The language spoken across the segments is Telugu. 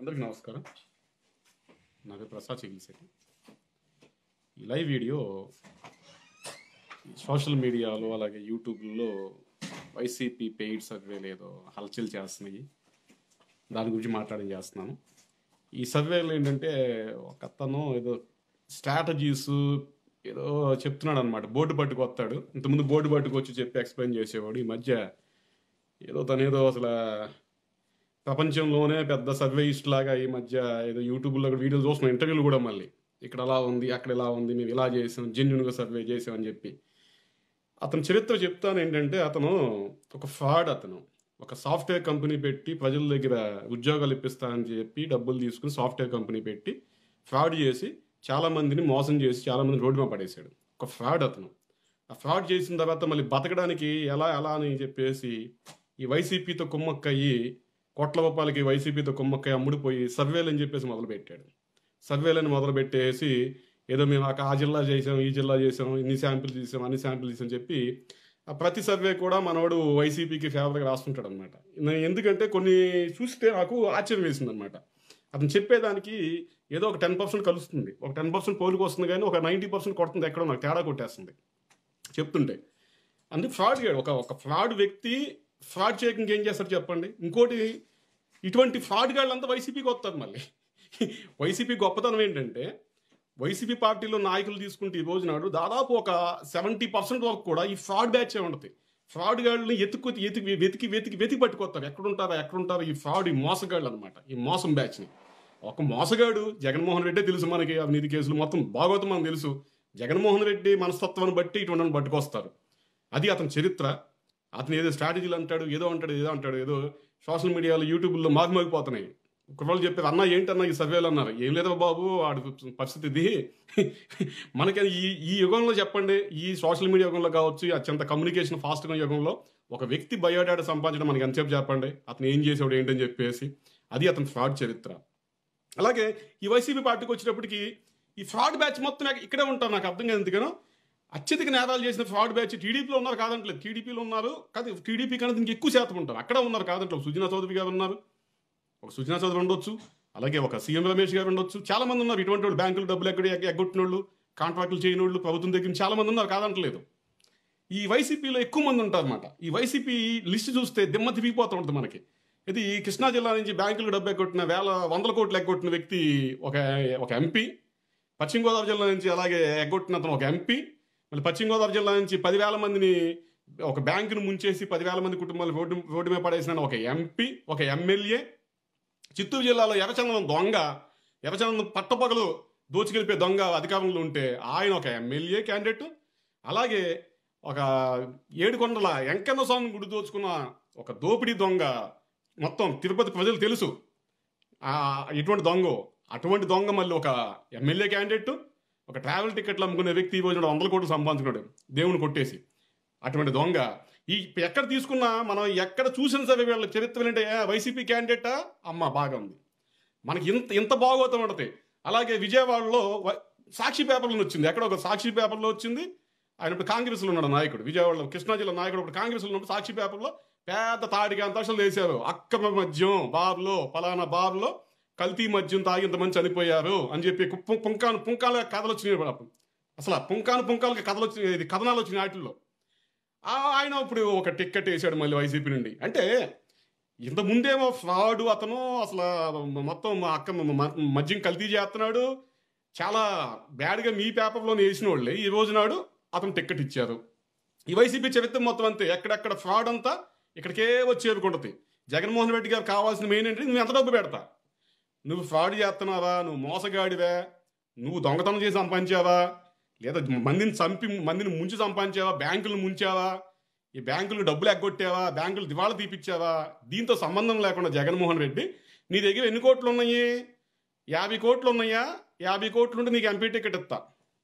అందరికీ నమస్కారం నా పేరు ప్రసాద్ చిగిల్శెట్టి ఈ లైవ్ వీడియో సోషల్ మీడియాలో అలాగే యూట్యూబ్లో వైసీపీ పెయిడ్ సర్వేలు ఏదో హల్చల్ చేస్తున్నాయి దాని గురించి మాట్లాడడం చేస్తున్నాను ఈ సర్వేలు ఏంటంటే ఒక అతను ఏదో స్ట్రాటజీస్ ఏదో చెప్తున్నాడు అనమాట బోర్డు పట్టుకు వస్తాడు ఇంతకుముందు బోర్డు పట్టుకు వచ్చి చెప్పి ఎక్స్ప్లెయిన్ చేసేవాడు ఈ మధ్య ఏదో తను ఏదో అసలు ప్రపంచంలోనే పెద్ద సర్వేయిస్ట్ లాగా ఈ మధ్య ఏదో యూట్యూబ్లో కూడా వీడియోలు చూస్తున్నాం ఇంటర్వ్యూలు కూడా మళ్ళీ ఇక్కడ అలా ఉంది అక్కడ ఇలా ఉంది మేము ఇలా చేసాం జెన్యున్గా సర్వే చేసామని చెప్పి అతని చరిత్ర చెప్తాను ఏంటంటే అతను ఒక ఫ్రాడ్ అతను ఒక సాఫ్ట్వేర్ కంపెనీ పెట్టి ప్రజల దగ్గర ఉద్యోగాలు ఇప్పిస్తానని చెప్పి డబ్బులు తీసుకుని సాఫ్ట్వేర్ కంపెనీ పెట్టి ఫ్రాడ్ చేసి చాలా మందిని మోసం చేసి చాలా మందిని రోడ్డు మీద పడేశాడు ఒక ఫ్రాడ్ అతను ఆ ఫ్రాడ్ చేసిన తర్వాత మళ్ళీ బతకడానికి ఎలా ఎలా అని చెప్పేసి ఈ వైసీపీతో కుమ్మక్కయ్యి కోట్ల రూపాయలకి వైసీపీతో కుమ్మక్కయ్యి అమ్ముడిపోయి సర్వేలు అని చెప్పేసి మొదలుపెట్టాడు సర్వేలను మొదలు పెట్టేసి ఏదో మేము ఆ- ఆ జిల్లా చేసాం ఈ జిల్లా చేసాం ఇన్ని శాంపిల్ తీసాం అన్ని శాంపిల్ తీసాం చెప్పి ఆ ప్రతి సర్వే కూడా మనోడు వైసీపీకి ఫేవర్గా రాస్తుంటాడు అనమాట ఎందుకంటే కొన్ని చూస్తే నాకు ఆశ్చర్యం వేసింది అనమాట అతను చెప్పేదానికి ఏదో ఒక టెన్ పర్సెంట్ కలుస్తుంది ఒక టెన్ పర్సెంట్ పోలికి వస్తుంది కానీ ఒక నైంటీ పర్సెంట్ కొడుతుంది ఎక్కడో నాకు తేడా కొట్టేస్తుంది చెప్తుంటే అంటే ఫ్రాడ్ చేయడు ఒక ఒక ఫ్రాడ్ వ్యక్తి ఫ్రాడ్ చేయకుండా ఏం చేస్తారు చెప్పండి ఇంకోటి ఇటువంటి ఫ్రాడ్ గాళ్ళంతా వైసీపీకి వస్తారు మళ్ళీ వైసీపీ గొప్పతనం ఏంటంటే వైసీపీ పార్టీలో నాయకులు తీసుకుంటే ఈ రోజు నాడు దాదాపు ఒక సెవెంటీ పర్సెంట్ వరకు కూడా ఈ ఫ్రాడ్ బ్యాచ్ ఉంటుంది ఫ్రాడ్ గాళ్ళని ఎత్తుకు ఎతికి వెతికి వెతికి వెతికి పట్టుకొస్తారు ఎక్కడుంటారా ఎక్కడుంటారా ఈ ఫ్రాడ్ ఈ మోసగాళ్ళు అనమాట ఈ మోసం బ్యాచ్ని ఒక మోసగాడు జగన్మోహన్ రెడ్డే తెలుసు మనకి అవినీతి కేసులు మొత్తం భాగవతం మనకు తెలుసు జగన్మోహన్ రెడ్డి మనస్తత్వాన్ని బట్టి ఇటువంటి పట్టుకొస్తారు అది అతని చరిత్ర అతను ఏదో స్ట్రాటజీలు అంటాడు ఏదో అంటాడు ఏదో అంటాడు ఏదో సోషల్ మీడియాలో యూట్యూబ్లో మాగిపోతున్నాయి ఒకరోజు చెప్పారు అన్న ఏంటన్నా ఈ సర్వేలు అన్నారు ఏం లేదా బాబు ఆడు పరిస్థితి ఇది మనకి ఈ ఈ యుగంలో చెప్పండి ఈ సోషల్ మీడియా యుగంలో కావచ్చు అత్యంత కమ్యూనికేషన్ ఫాస్ట్గా యుగంలో ఒక వ్యక్తి బయోడేటా సంపాదించడం మనకి ఎంతసేపు చెప్పండి అతను ఏం చేసాడు ఏంటని చెప్పేసి అది అతని ఫ్రాడ్ చరిత్ర అలాగే ఈ వైసీపీ పార్టీకి వచ్చేటప్పటికి ఈ ఫ్రాడ్ బ్యాచ్ మొత్తం ఎక్క- ఇక్కడే ఉంటారు నాకు అర్థం కాదు ఎందుకనో అత్యధిక నేరాలు చేసిన ఫ్రాడ్ బ్యాచ్ టీడీపీలో ఉన్నారు కాదంటలేదు టీడీపీలో ఉన్నారు కాదు టీడీపీ కన్నా దీనికి ఎక్కువ శాతం ఉంటారు అక్కడ ఉన్నారు కాదంటలేదు సుజనా చౌదరి గారు ఉన్నారు ఒక సుజనా చౌదరి ఉండొచ్చు అలాగే ఒక సీఎం రమేష్ గారు ఉండొచ్చు చాలా మంది ఉన్నారు ఇటువంటి వాళ్ళు బ్యాంకులు డబ్బులు ఎక్కడ ఎగ్గొట్టిన వాళ్ళు కాంట్రాక్టులు చేయని వాళ్ళు ప్రభుత్వం దగ్గర నుంచి చాలా మంది ఉన్నారు కాదంటలేదు ఈ వైసీపీలో ఎక్కువ మంది ఉంటారు అనమాట ఈ వైసీపీ లిస్ట్ చూస్తే దిమ్మ తిరిగిపోతూ ఉంటుంది మనకి ఇది కృష్ణా జిల్లా నుంచి బ్యాంకులు డబ్బు ఎగ్గొట్టిన వేల వందల కోట్లు ఎగ్గొట్టిన వ్యక్తి ఒక ఒక ఎంపీ పశ్చిమ గోదావరి జిల్లా నుంచి అలాగే ఎగ్గొట్టిన అతను ఒక ఎంపీ మళ్ళీ పశ్చిమ గోదావరి జిల్లా నుంచి పదివేల మందిని ఒక బ్యాంకును ముంచేసి పదివేల మంది కుటుంబాలు రోడ్డు రోడ్డు మీద పడేసిన ఒక ఎంపీ ఒక ఎమ్మెల్యే చిత్తూరు జిల్లాలో ఎర్రచందనం దొంగ ఎర్రచందనం పట్టపగలు దోచుకెళ్ళిపోయే దొంగ అధికారంలో ఉంటే ఆయన ఒక ఎమ్మెల్యే క్యాండిడేట్ అలాగే ఒక ఏడుకొండల వెంకన్న స్వామి గుడి దోచుకున్న ఒక దోపిడీ దొంగ మొత్తం తిరుపతి ప్రజలు తెలుసు ఆ, ఇటువంటి దొంగ అటువంటి దొంగ మళ్ళీ ఒక ఎమ్మెల్యే క్యాండిడేట్ ఒక ట్రావెల్ టికెట్లు అమ్ముకునే వ్యక్తి ఈ రోజున వందల కోట్లు సంపాదించుకున్నాడు దేవుని కొట్టేసి అటువంటి దొంగ ఈ ఎక్కడ తీసుకున్నా మనం ఎక్కడ చూసిన సరే వీళ్ళ చరిత్ర ఏంటంటే ఏ, వైసీపీ క్యాండిడేటా అమ్మ బాగా ఉంది మనకి ఇంత ఇంత బాగోతం ఉంటుంది అలాగే విజయవాడలో వ- సాక్షి పేపర్లో వచ్చింది ఎక్కడ ఒక సాక్షి పేపర్లో వచ్చింది ఆయన ఇప్పుడు కాంగ్రెస్లో ఉన్నాడు నాయకుడు విజయవాడలో కృష్ణా జిల్లా నాయకుడు ఇప్పుడు కాంగ్రెస్లో ఉన్నప్పుడు సాక్షి పేపర్లో పెద్ద తాడిగా అంతక్షలు వేశారు అక్రమ మద్యం బార్లో ఫలానా బార్లో కల్తీ మద్యం తాగి ఇంతమంది చనిపోయారు అని చెప్పి పు- పుంకాను పుంకాల కథలు వచ్చినాయి పాపం. అసలు ఆ పుంకాను పుంకాలకి కథలు వచ్చినాయి ఇది కథనాలు వచ్చినాయి వాటిల్లో ఆ ఆయన ఇప్పుడు ఒక టిక్కెట్ వేసాడు మళ్ళీ వైసీపీ నుండి అంటే ఇంత ముందేమో ఫ్రాడ్ అతను అసలు మొత్తం మా అక్క మ- మద్యం కల్తీ చేస్తున్నాడు చాలా బ్యాడ్గా మీ పేపర్లో వేసిన వాళ్ళే ఈ రోజు నాడు అతను టిక్కెట్ ఇచ్చారు ఈ వైసీపీ చరిత్ర మొత్తం అంతే ఎక్కడెక్కడ ఫ్రాడ్ అంతా ఇక్కడికే వచ్చి చేరుకుంటుంది జగన్మోహన్ రెడ్డి గారు కావాల్సిన మెయిన్ ఏంటి నువ్వు ఎంత డబ్బు పెడతా నువ్వు ఫ్రాడ్ చేస్తున్నావా నువ్వు మోసగాడివా నువ్వు దొంగతనం చేసి సంపాదించావా లేదా మందిని చంపి మందిని ముంచి సంపాదించావా బ్యాంకులు ముంచావా ఈ బ్యాంకులు డబ్బులు ఎగ్గొట్టావా బ్యాంకులు దివాళా తీపిచ్చావా దీంతో సంబంధం లేకుండా జగన్మోహన్ రెడ్డి నీ దగ్గర ఎన్ని కోట్లు ఉన్నాయి యాభై కోట్లు ఉన్నాయా యాభై కోట్లు ఉంటే నీకు ఎంపీ టికెట్ ఇస్తా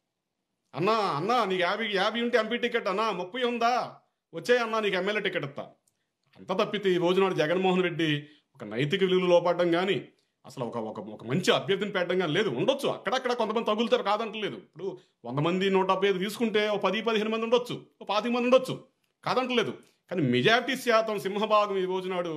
అన్నా అన్నా నీకు యాభై యాభై ఉంటే ఎంపీ టికెట్ అన్నా ముప్పై ఉందా వచ్చే అన్నా నీకు ఎమ్మెల్యే టికెట్ ఇస్తా అంత తప్పితే ఈ రోజు నాడు జగన్మోహన్ రెడ్డి ఒక నైతిక విలువలు లోపడడం కానీ అసలు ఒక ఒక ఒక మంచి అభ్యర్థిని పెట్టడం కానీ లేదు ఉండొచ్చు అక్కడక్కడ కొంతమంది తగులుతారు కాదంటలేదు ఇప్పుడు వంద మంది నూట డెబ్బై ఐదు తీసుకుంటే ఒక పది పదిహేను మంది ఉండొచ్చు ఒక పాతిక మంది ఉండొచ్చు కాదంటలేదు కానీ మెజారిటీ శాతం సింహభాగం ఈ రోజు నాడు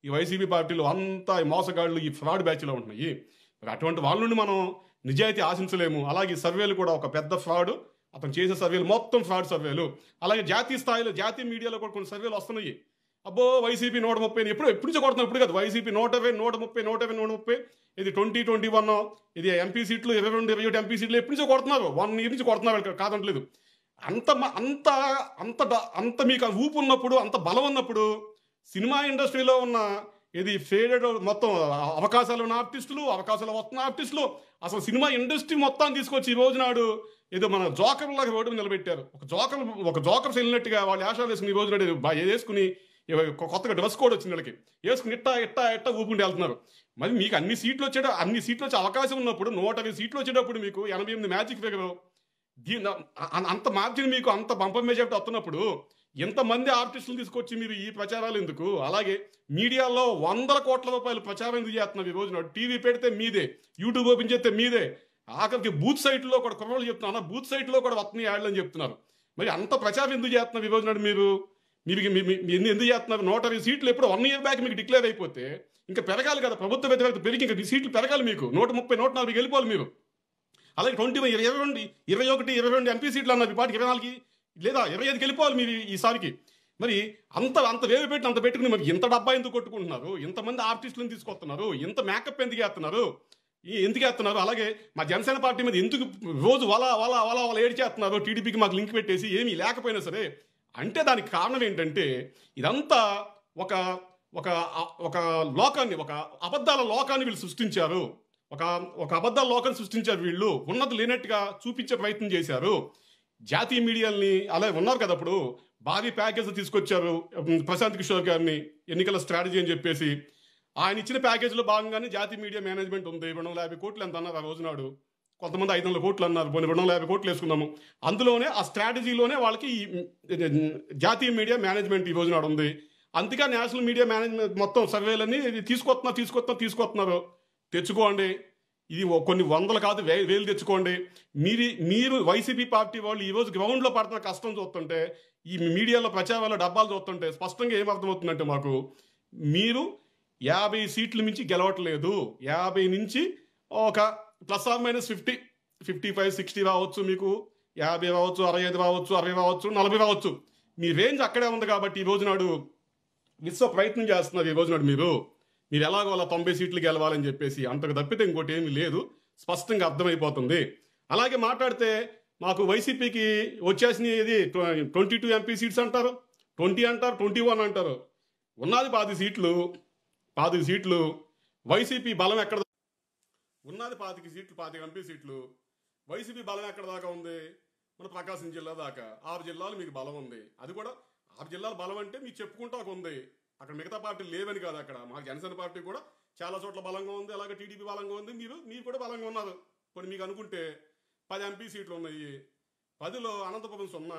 ఈ వైసీపీ పార్టీలు అంతా ఈ మోసగాళ్ళు ఈ ఫ్రాడ్ బ్యాచ్లో ఉంటున్నాయి మరి అటువంటి వాళ్ళ నుండి మనం నిజాయితీ ఆశించలేము అలాగే ఈ సర్వేలు కూడా ఒక పెద్ద ఫ్రాడ్ అతను చేసే సర్వేలు మొత్తం ఫ్రాడ్ సర్వేలు అలాగే జాతీయ స్థాయిలో జాతీయ మీడియాలో కూడా కొన్ని సర్వేలు వస్తున్నాయి అబ్బో వైసీపీ నూట ముప్పై ఎప్పుడు ఎప్పుడు నుంచి కొడుతున్నారు ఇప్పుడు కాదు వైసీపీ నూట ఇరవై నూట ముప్పై నూట ఇరవై నూట ముప్పై ఇది ట్వంటీ ట్వంటీ వన్ ఇది ఎంపీ సీట్లు ఇరవై రెండు ఇరవై ఒకటి ఎంపీ సీట్లు ఎప్పటి నుంచో కొడుతున్నారు వన్ ఇయర్ నుంచి కొడుతున్నారు ఇక్కడ కాదంటలేదు అంత మ- అంత అంత డ- అంత మీకు ఆ ఊపు ఉన్నప్పుడు అంత బలం ఉన్నప్పుడు సినిమా ఇండస్ట్రీలో ఉన్న ఇది ఫేడెడ్ మొత్తం అవకాశాలు ఉన్న ఆర్టిస్టులు అవకాశాలు వస్తున్న ఆర్టిస్టులు అసలు సినిమా ఇండస్ట్రీ మొత్తం తీసుకొచ్చి ఈ రోజు నాడు ఏదో మన జోకర్ లాగా రోడ్డు మీద నిలబెట్టారు ఒక జోకర్ ఒక జోకర్స్ వెళ్ళినట్టుగా వాళ్ళు యాషాలు వేసుకుని ఈ రోజు నాడు ఏదో బా- వేసుకుని ఏవో కొ- కొత్తగా డ్రెస్ కోడ్ వచ్చింది వీళ్ళకి వేసుకుని ఇట్టా ఇట్టా ఇట్టా ఊపుకుంటూ వెళ్తున్నారు మరి మీకు అన్ని సీట్లు వచ్చేట అన్ని సీట్లు వచ్చే అవకాశం ఉన్నప్పుడు నూట ఇరవై సీట్లు వచ్చేటప్పుడు మీకు ఎనభై ఎనిమిది మ్యాజిక్ ఫిగర్ దీని అ- అంత మార్జిన్ మీకు అంత బంపర్ మెజార్టీ వస్తున్నప్పుడు ఎంతమంది ఆర్టిస్టులు తీసుకొచ్చి మీరు ఈ ప్రచారాలు ఎందుకు అలాగే మీడియాలో వందల కోట్ల రూపాయలు ప్రచారం ఎందుకు చేస్తున్నారు ఈ రోజున టీవీ పెడితే మీదే యూట్యూబ్ ఓపెన్ చేస్తే మీదే ఆఖరికి బూత్ సైట్లో కూడా కుర్రోళ్ళు చెప్తున్నారు బూత్ సైట్లో కూడా వస్తున్నాయి యాడ్లు అని చెప్తున్నారు మరి అంత ప్రచారం ఎందుకు చేస్తున్నారు ఈ రోజున మీరు మీరు మీ- మీ- మీ ఎన్ని ఎందుకు చేస్తున్నారు నూట ఇరవై సీట్లు ఎప్పుడు వన్ ఇయర్ బ్యాక్ మీకు డిక్లేర్ అయిపోతే ఇంకా పెరగాలి కదా ప్రభుత్వ వ్యతిరేకత పెరిగి ఇంకా మీ సీట్లు పెరగాలి మీకు నూట ముప్పై నూట నలభై వెళ్ళిపోవాలి మీరు అలాగే ట్వంటీ ఇరవై రెండు ఇరవై ఒకటి ఇరవై రెండు ఎంపీ సీట్లు అన్నారు ఈ పాటికి ఇరవై నాలుగు లేదా ఇరవై ఐదుకి వెళ్ళిపోవాలి మీరు ఈసారికి మరి అంత అంత వేలు పెట్టి అంత పెట్టుకుని మరి ఇంత డబ్బా ఎందుకు కొట్టుకుంటున్నారు ఇంతమంది ఆర్టిస్టులను తీసుకొస్తున్నారు ఇంత మేకప్ ఎందుకు వేస్తున్నారు ఈ ఎందుకు వేస్తున్నారు అలాగే మా జనసేన పార్టీ మీద ఎందుకు రోజు వల వల వల వల ఏడు చేస్తున్నారు టీడీపీకి మాకు లింక్ పెట్టేసి ఏమీ లేకపోయినా సరే అంటే దానికి కారణం ఏంటంటే ఇదంతా ఒక ఒక ఒక లోకాన్ని ఒక అబద్ధాల లోకాన్ని వీళ్ళు సృష్టించారు ఒక ఒక అబద్ధాల లోకాన్ని సృష్టించారు వీళ్ళు ఉన్నది లేనట్టుగా చూపించే ప్రయత్నం చేశారు జాతీయ మీడియాల్ని అలా ఉన్నారు కదా అప్పుడు భారీ ప్యాకేజ్ తీసుకొచ్చారు ఉమ్, ప్రశాంత్ కిషోర్ గారిని ఎన్నికల స్ట్రాటజీ అని చెప్పేసి ఆయన ఇచ్చిన ప్యాకేజీలో భాగంగానే జాతీయ మీడియా మేనేజ్మెంట్ ఉంది రెండు వందల యాభై కోట్లు ఎంత అన్నారు ఆ రోజునాడు కొంతమంది ఐదు వందల కోట్లు అన్నారు పోనీ రెండు వందల యాభై కోట్లు వేసుకున్నాము అందులోనే ఆ స్ట్రాటజీలోనే వాళ్ళకి ఈ ఉమ్, జాతీయ మీడియా మేనేజ్మెంట్ ఈ రోజునాడు ఉంది అందుకే నేషనల్ మీడియా మేనేజ్మెంట్ మొత్తం సర్వేలన్నీ ఇది తీసుకొస్తున్నారు తీసుకొస్తున్నారు తీసుకొస్తున్నారు తెచ్చుకోండి ఇది ఓ- కొన్ని వందలు కాదు వే వేలు తెచ్చుకోండి మీరు మీరు వైసీపీ పార్టీ వాళ్ళు ఈరోజు గ్రౌండ్లో పడుతున్న కష్టం చూస్తుంటే ఈ మీడియాలో ప్రచారాల్లో డబ్బాలు చూస్తుంటే స్పష్టంగా ఏం అర్థమవుతుందంటే మాకు మీరు యాభై సీట్ల మించి గెలవట్లేదు యాభై నుంచి ఒక plus or minus fifty fifty five sixty రావచ్చు మీకు యాభై రావచ్చు అరవై ఐదు రావచ్చు అరవై రావచ్చు నలభై రావచ్చు మీ రేంజ్ అక్కడే ఉంది కాబట్టి ఈ రోజు నాడు విశ్వ ప్రయత్నం చేస్తున్నారు ఈ రోజు నాడు మీరు మీరు ఎలాగో అలా తొంభై సీట్లు గెలవాలని చెప్పేసి అంతకు తప్పితే ఇంకోటి ఏమీ లేదు స్పష్టంగా అర్థమైపోతుంది అలాగే మాట్లాడితే మాకు వైసీపీకి వచ్చేసినవి ఇది ట్వంటీ టూ ఎంపీ సీట్స్ అంటారు ట్వంటీ అంటారు ట్వంటీ వన్ అంటారు ఉన్నది పాతి సీట్లు పాతి సీట్లు వైసీపీ బలం ఎక్కడ ఉన్నది పాతిక సీట్లు పాతిక ఎంపీ సీట్లు వైసీపీ బలం ఎక్కడ దాకా ఉంది మన ప్రకాశం జిల్లా దాకా ఆరు జిల్లాలు మీకు బలం ఉంది అది కూడా ఆరు జిల్లాల బలం అంటే మీకు చెప్పుకుంటాకు ఉంది అక్కడ మిగతా పార్టీలు లేవని కాదు అక్కడ మా జనసేన పార్టీ కూడా చాలా చోట్ల బలంగా ఉంది అలాగే టీడీపీ బలంగా ఉంది మీరు మీరు కూడా బలంగా ఉన్నారు కొన్ని మీకు అనుకుంటే పది ఎంపీ సీట్లు ఉన్నాయి పదిలో అనంతపురం సున్నా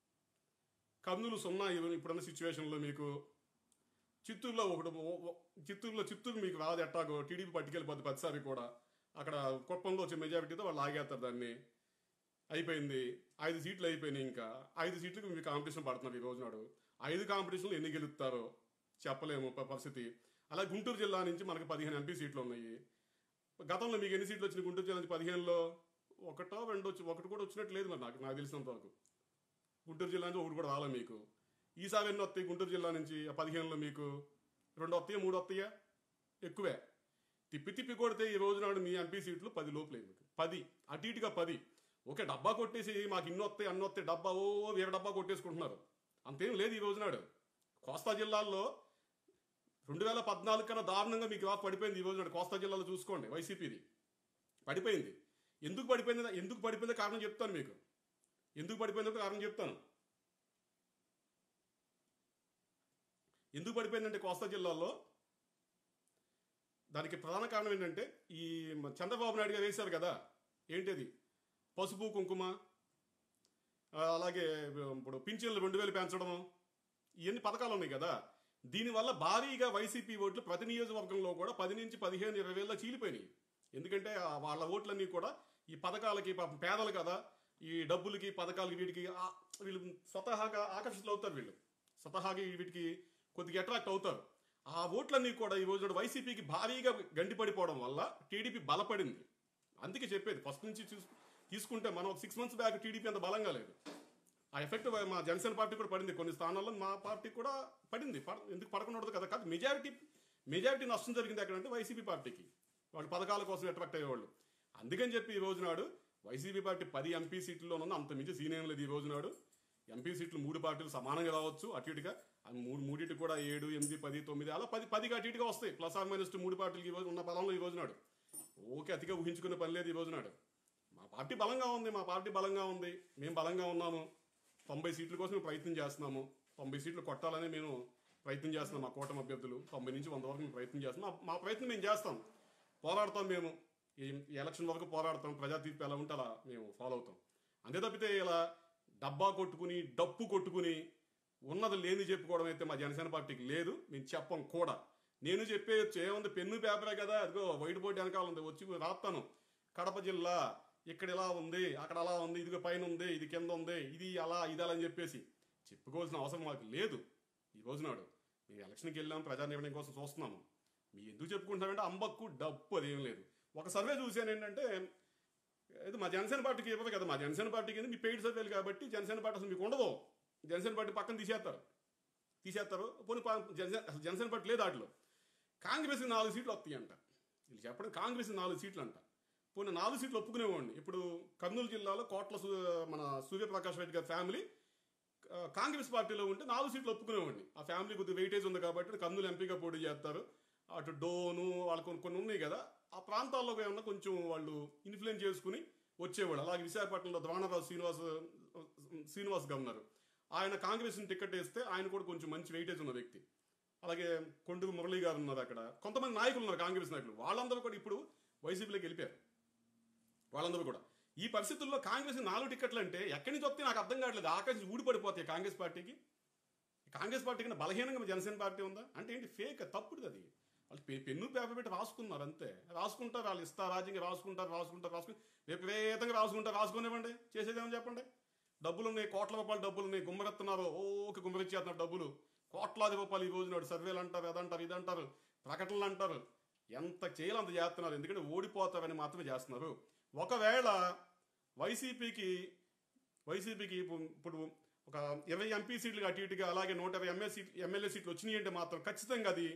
కర్నూలు సున్నా ఇవి- ఇప్పుడున్న సిచ్యువేషన్లో మీకు చిత్తూరులో ఒకటి ఓ- ఓ- చిత్తూరులో చిత్తూరు మీకు రాదు ఎట్టాగో టీడీపీ పట్టుకెళ్ళిపోద్ది ప్రతిసారి కూడా అక్కడ కుప్పంలో వచ్చే మెజారిటీతో వాళ్ళు ఆగేస్తారు దాన్ని అయిపోయింది ఐదు సీట్లు అయిపోయినాయి ఇంకా ఐదు సీట్లకు మీకు కాంపిటీషన్ పడుతున్నారు ఈ రోజు నాడు ఐదు కాంపిటీషన్లు ఎన్ని గెలుస్తారో చెప్పలేము ప- పరిస్థితి అలా గుంటూరు జిల్లా నుంచి మనకి పదిహేను ఎంపీ సీట్లు ఉన్నాయి గతంలో మీకు ఎన్ని సీట్లు వచ్చినాయి గుంటూరు జిల్లా నుంచి పదిహేనులో ఒకటో రెండు వచ్చి ఒకటి కూడా వచ్చినట్టు లేదు మరి నాకు నాకు తెలిసినంత వరకు గుంటూరు జిల్లా నుంచి ఒకటి కూడా రాలే మీకు ఈసారి ఎన్ని వస్తాయి గుంటూరు జిల్లా నుంచి ఆ పదిహేనులో మీకు రెండు వస్తాయా మూడు వస్తాయా ఎక్కువే తిప్పి తిప్పి కొడితే ఈ రోజు నాడు మీ ఎంపీ సీట్లు పది లోపలే మీకు పది అటు ఇటుగా పది ఓకే డబ్బా కొట్టేసి మాకు ఇన్ని వస్తాయి అన్ని వస్తాయి డబ్బా ఓ వేరే డబ్బా కొట్టేసుకుంటున్నారు అంతేం లేదు ఈ రోజు నాడు కోస్తా జిల్లాల్లో రెండు వేల పద్నాలుగు కన్నా దారుణంగా మీకు గ్రాఫ్ పడిపోయింది ఈ రోజు నాడు కోస్తా జిల్లాలో చూసుకోండి వైసీపీది పడిపోయింది ఎందుకు పడిపోయింది ఎందుకు పడిపోయిందో కారణం చెప్తాను మీకు ఎందుకు పడిపోయిందో కారణం చెప్తాను ఎందుకు పడిపోయిందంటే కోస్తా జిల్లాలో దానికి ప్రధాన కారణం ఏంటంటే ఈ మ- చంద్రబాబు నాయుడు గారు వేశారు కదా ఏంటిది పసుపు కుంకుమ ఆ, అలాగే ఇప్పుడు పింఛన్లు రెండు వేలు పెంచడం ఇవన్నీ పథకాలు ఉన్నాయి కదా దీనివల్ల భారీగా వైసీపీ ఓట్లు ప్రతి నియోజకవర్గంలో కూడా పది నుంచి పదిహేను ఇరవై వేల చీలిపోయినాయి ఎందుకంటే ఆ వాళ్ళ ఓట్లన్నీ కూడా ఈ పథకాలకి పాపం పేదలు కదా ఈ డబ్బులకి పథకాలకి వీటికి ఆ- వీళ్ళు స్వతహాగా ఆకర్షితులు అవుతారు వీళ్ళు స్వతహాగా వీటికి కొద్దిగా అట్రాక్ట్ అవుతారు ఆ ఓట్లన్నీ కూడా ఈ రోజు వైసీపీకి భారీగా గండిపడిపోవడం వల్ల టీడీపీ బలపడింది అందుకే చెప్పేది ఫస్ట్ నుంచి చూస్ తీసుకుంటే మనం ఒక సిక్స్ మంత్స్ బ్యాక్ టీడీపీ అంత బలంగా లేదు ఆ ఎఫెక్ట్ మా జనసేన పార్టీ కూడా పడింది కొన్ని స్థానాల్లో మా పార్టీ కూడా పడింది పడ- ఎందుకు పడకుండా ఉండదు కదా కాదు మెజారిటీ మెజారిటీ నష్టం జరిగింది ఎక్కడంటే వైసీపీ పార్టీకి వాళ్ళు పథకాల కోసం అట్రాక్ట్ అయ్యేవాళ్ళు అందుకని చెప్పి ఈ రోజు నాడు వైసీపీ పార్టీ పది ఎంపీ సీట్లలో అంత మించి సీనియం లేదు ఈ రోజు నాడు ఎంపీ సీట్లు మూడు పార్టీలు సమానంగా రావచ్చు అటు ఇటుగా ఆ మూడు మూడింటి కూడా ఏడు ఎనిమిది పది తొమ్మిది అలా పది పదికి అటు ఇటుగా వస్తాయి ప్లస్ ఆర్ మైనస్ టూ మూడు పార్టీలు ఈ రోజు ఉన్న బలంలో ఈ రోజు నాడు ఓకే అతిగా ఊహించుకునే పని లేదు ఈ రోజు నాడు మా పార్టీ బలంగా ఉంది మా పార్టీ బలంగా ఉంది మేము బలంగా ఉన్నాము తొంభై సీట్ల కోసం మేము ప్రయత్నం చేస్తున్నాము తొంభై సీట్లు కొట్టాలని మేము ప్రయత్నం చేస్తున్నాం మా కూటమి అభ్యర్థులు తొంభై నుంచి వంద వరకు మేము ప్రయత్నం చేస్తున్నాం మా- మా ప్రయత్నం మేము చేస్తాం పోరాడతాం మేము ఈ ఈ ఎలక్షన్ వరకు పోరాడతాం ప్రజా తీర్పు ఎలా ఉంటే అలా మేము ఫాలో అవుతాం అంతే తప్పితే ఇలా డబ్బా కొట్టుకుని డప్పు కొట్టుకుని ఉన్నది లేని చెప్పుకోవడం అయితే మా జనసేన పార్టీకి లేదు మేము చెప్పం కూడా నేను చెప్పేయచ్చు ఏముంది పెన్ను పేపరే కదా అదిగో వైట్ బోర్డు వెనకాల ఉంది వచ్చి రాస్తాను కడప జిల్లా ఇక్కడ ఇలా ఉంది అక్కడ అలా ఉంది ఇదిగో పైన ఉంది ఇది కింద ఉంది ఇది అలా ఇది అలా అని చెప్పేసి చెప్పుకోవాల్సిన అవసరం మాకు లేదు ఈ రోజు నాడు మేము ఎలక్షన్కి వెళ్ళాం ప్రజా నిర్ణయం కోసం చూస్తున్నాము మీ ఎందుకు చెప్పుకుంటున్నామంటే అంబక్కు డప్పు అదేం లేదు ఒక సర్వే చూశాను ఏంటంటే ఇది మా జనసేన పార్టీకి ఇవ్వదు కదా మా జనసేన పార్టీకి ఏంది మీ పెయిడ్ సర్వేలు కాబట్టి జనసేన పార్టీ అసలు మీకు ఉండదు జనసేన పార్టీ పక్కన తీసేస్తారు తీసేస్తారు పోనీ పా- జనసేన అసలు జనసేన పార్టీ లేదు వాటిలో కాంగ్రెస్ నాలుగు సీట్లు వస్తాయి అంట వీళ్ళు చెప్పడం కాంగ్రెస్ నాలుగు సీట్లు అంట పోనీ నాలుగు సీట్లు ఒప్పుకునేవాడిని ఇప్పుడు కర్నూలు జిల్లాలో కోట్ల సు- మన సూర్యప్రకాష్ రెడ్డి గారి ఫ్యామిలీ ఆ, కాంగ్రెస్ పార్టీలో ఉంటే నాలుగు సీట్లు ఒప్పుకునేవాడిని ఆ ఫ్యామిలీ కొద్దిగా వెయిటేజ్ ఉంది కాబట్టి కర్నూలు ఎంపీగా పోటీ చేస్తారు అటు డోను వాళ్ళు కొన్ని కొన్ని ఉన్నాయి కదా ఆ ప్రాంతాల్లో ఏమన్నా కొంచెం వాళ్ళు ఇన్ఫ్లుయెన్స్ చేసుకుని వచ్చేవాడు అలాగే విశాఖపట్నంలో ద్రోణరావు శ్రీనివాస్ శ్రీనివాస్ గవర్నర్ ఆయన కాంగ్రెస్ టికెట్ వేస్తే ఆయన కూడా కొంచెం మంచి వెయిటేజ్ ఉన్న వ్యక్తి అలాగే కొండూరు మురళీ గారు ఉన్నారు అక్కడ కొంతమంది నాయకులు ఉన్నారు కాంగ్రెస్ నాయకులు వాళ్ళందరూ కూడా ఇప్పుడు వైసీపీలోకి వెళ్ళిపోయారు వాళ్ళందరూ కూడా ఈ పరిస్థితుల్లో కాంగ్రెస్ నాలుగు టికెట్లు అంటే ఎక్కడి నుంచి వస్తే నాకు అర్థం కావట్లేదు ఆకాశం ఊడిపడిపోతాయి కాంగ్రెస్ పార్టీకి కాంగ్రెస్ పార్టీ కన్నా బలహీనంగా జనసేన పార్టీ ఉందా అంటే ఏంటి ఫేక్ తప్పుడుది అది వాళ్ళు పె- పెన్ను పేపర్ పెట్టి రాసుకున్నారు అంతే రాసుకుంటారు వాళ్ళు ఇస్తా రాజ్యంగా రాసుకుంటారు రాసుకుంటారు రాసుకుని విపరీతంగా రాసుకుంటారు రాసుకునేవ్వండి చేసేదేమని చెప్పండి డబ్బులు ఉన్నాయి కోట్ల రూపాయలు డబ్బులు ఉన్నాయి గుమ్మరెత్తున్నారు ఓకే గుమ్మరిచ్చేస్తున్నారు డబ్బులు కోట్లాది రూపాయలు ఈ రోజు నాడు సర్వేలు అంటారు అదంటారు ఇదంటారు ప్రకటనలు అంటారు ఎంత చేయాలి అంత చేస్తున్నారు ఎందుకంటే ఓడిపోతారని మాత్రమే చేస్తున్నారు ఒకవేళ వైసీపీకి వైసీపీకి ఇప్పుడు ఇప్పుడు ఒక ఇరవై ఎంపీ సీట్లు అటు ఇటుగా అలాగే నూట ఇరవై ఎంఎల్ సీట్ ఎమ్మెల్యే సీట్లు వచ్చినాయి అంటే మాత్రం ఖచ్చితంగా అది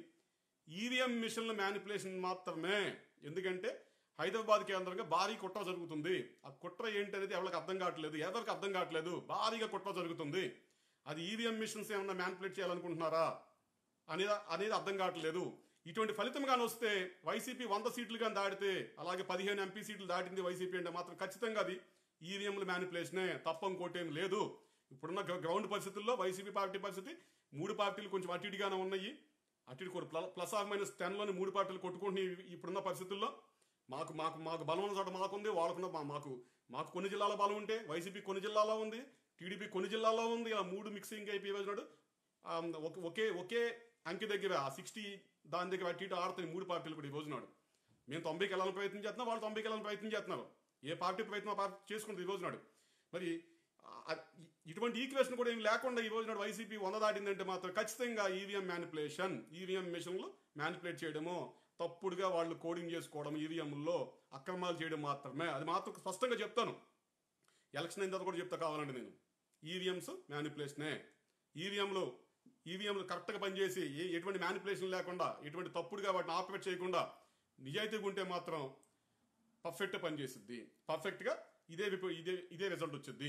ఈవీఎం మిషన్ల మ్యానిపులేషన్ మాత్రమే ఎందుకంటే హైదరాబాద్ కేంద్రంగా భారీ కుట్ర జరుగుతుంది ఆ కుట్ర ఏంటనేది ఎవరికి అర్థం కావట్లేదు ఎవరికి అర్థం కావట్లేదు భారీగా కుట్ర జరుగుతుంది అది ఈవీఎం మిషన్స్ ఏమన్నా మ్యానిపులేట్ చేయాలనుకుంటున్నారా అనేది అనేది అర్థం కావట్లేదు ఇటువంటి ఫలితం కానీ వస్తే వైసీపీ వంద సీట్లు కానీ దాటితే అలాగే పదిహేను ఎంపీ సీట్లు దాటింది వైసీపీ అంటే మాత్రం ఖచ్చితంగా అది ఈవీఎంల మ్యానిపులేషనే తప్ప ఇంకోటేం లేదు ఇప్పుడున్న గ్ర- గ్రౌండ్ పరిస్థితుల్లో వైసీపీ పార్టీ పరిస్థితి మూడు పార్టీలు కొంచెం అటు ఇటుగానే ఉన్నాయి అటు ఇటు ప్ల- ప్లస్ ఆర్ మైనస్ టెన్లోని మూడు పార్టీలు కొట్టుకుంటున్నాయి ఇవి- ఇప్పుడున్న పరిస్థితుల్లో మాకు మాకు మాకు బలం ఉన్న చోట మాకుంది వాళ్ళకున్న మా- మాకు మాకు కొన్ని జిల్లాల బలం ఉంటే వైసీపీ కొన్ని జిల్లాలో ఉంది టీడీపీ కొన్ని జిల్లాల్లో ఉంది ఇలా మూడు మిక్సింగ్ అయిపోయి రోజునాడు ఆ, ఒక- ఒకే ఒకే అంకె దగ్గర ఆ సిక్స్టీ దాని దగ్గర అటు ఇటు ఆడుతాయి మూడు పార్టీలు కూడా ఈ రోజునాడు మేము తొంభైకి వెళ్ళాలని ప్రయత్నం చేస్తున్నాం వాళ్ళు తొంభైకి వెళ్ళాలని ప్రయత్నం చేస్తున్నారు ఏ పార్టీ ప్రయత్నం ఆ పార్టీ చేసుకుంటుంది ఈ రోజునాడు మరి ఆ, ఇ- ఇటువంటి ఈక్వేషన్ కూడా ఏం లేకుండా ఈ రోజునాడు వైసీపీ వంద దాటిందంటే మాత్రం ఖచ్చితంగా ఈవీఎం మ్యానిపులేషన్ ఈవీఎం మిషన్లు మ్యానిపులేట్ చేయడము తప్పుడుగా వాళ్ళు కోడింగ్ చేసుకోవడం ఈవీఎంల్లో అక్రమాలు చేయడం మాత్రమే అది మాత్రం స్పష్టంగా చెప్తాను ఎలక్షన్ అయిన తర్వాత కూడా చెప్తా కావాలండి నేను ఈవీఎంస్ మ్యానిపులేషనే ఈవీఎంలు ఈవీఎంలు కరెక్ట్గా పనిచేసి ఏ ఎటువంటి మ్యానిపులేషన్ లేకుండా ఎటువంటి తప్పుడుగా వాటిని ఆపరేట్ చేయకుండా నిజాయితీగా ఉంటే మాత్రం పర్ఫెక్ట్ పనిచేస్తుంది పర్ఫెక్ట్గా ఇదే విప- ఇదే ఇదే రిజల్ట్ వచ్చింది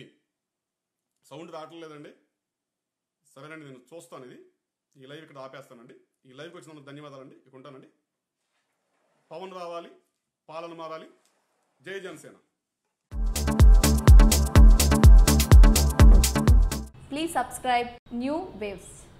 సౌండ్ రావట్లేదండి సరేనండి నేను చూస్తాను ఇది ఈ లైవ్ ఇక్కడ ఆపేస్తానండి ఈ లైవ్కి వచ్చినందుకు ధన్యవాదాలండి ఇక ఉంటానండి పవన్ రావాలి పాలన మారాలి జై Janasena Please subscribe New Waves.